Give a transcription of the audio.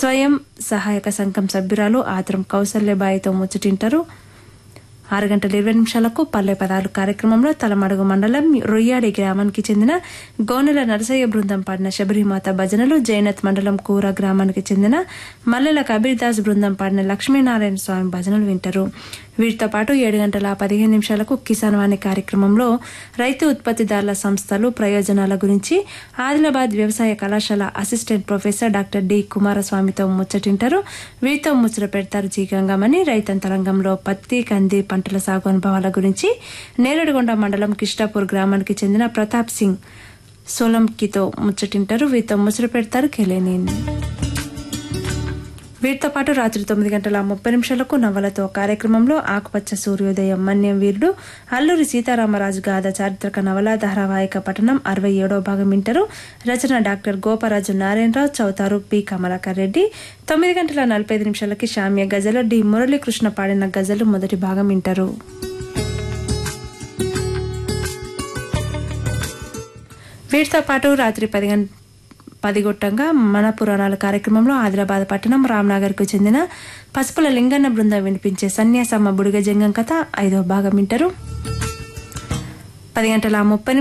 స్వయం సహాయక సంఘం సభ్యురాలు ఆత్రం కౌసల్యబాయితో ముచ్చటింటారు ఆరు గంటల ఇరవై నిమిషాలకు పల్లె పదాలు కార్యక్రమంలో తలమడుగు మండలం రొయ్యాడి గ్రామానికి చెందిన గోనెల నరసయ్య బృందం పాడిన శబరిమాత భజనలు జైనత్ మండలం కూర గ్రామానికి చెందిన మల్లెల కబీర్దాస్ బృందం పాడిన లక్ష్మీనారాయణ స్వామి భజనలు వింటారు వీటితో పాటు ఏడు గంటల పదిహేను నిమిషాలకు కిసాన్ వాణి కార్యక్రమంలో రైతు ఉత్పత్తిదారుల సంస్థలు ప్రయోజనాల గురించి ఆదిలాబాద్ వ్యవసాయ కళాశాల అసిస్టెంట్ ప్రొఫెసర్ డాక్టర్ డి కుమారస్వామితో ముచ్చటింటారు వీరితో ముచ్చట పెడతారు జీ గంగమని రైతంతరంగంలో పత్తి కంది పంటల సాగు అనుభవాల గురించి నేరడిగొండ మండలం కిష్టాపూర్ గ్రామానికి చెందిన ప్రతాప్ సింగ్ సోలంకితో ముచ్చటింటారు వీరితో ముచ్చట పెడతారు కెలేనేని వీటితో పాటు రాత్రి తొమ్మిది గంటల ముప్పై నిమిషాలకు నవలతో కార్యక్రమంలో ఆకుపచ్చ సూర్యోదయం మన్యం వీరుడు అల్లూరి సీతారామరాజు గాథ చారిత్రక నవల ధారావాహిక పఠనం అరవై ఏడవ భాగం వింటారు రచన డాక్టర్ గోపరాజు నారాయణరావు చౌతారు పి కమలాకర్ రెడ్డి తొమ్మిది గంటల నలభై ఐదు నిమిషాలకి శామ్య గజలు డి మురళీకృష్ణ పాడిన గజలు మొదటి భాగం వింటారు వీటితో పాటు రాత్రి పది గంట పదిగొట్టంగా మన పురాణాల కార్యక్రమంలో ఆదిలాబాద్ పట్టణం రామ్నగర్కు చెందిన పసుపుల లింగన్న బృందం వినిపించే సన్యాసమ్మ బుడిగ జంగం కథ ఐదవ భాగం వింటారు పది గంటల ముప్పై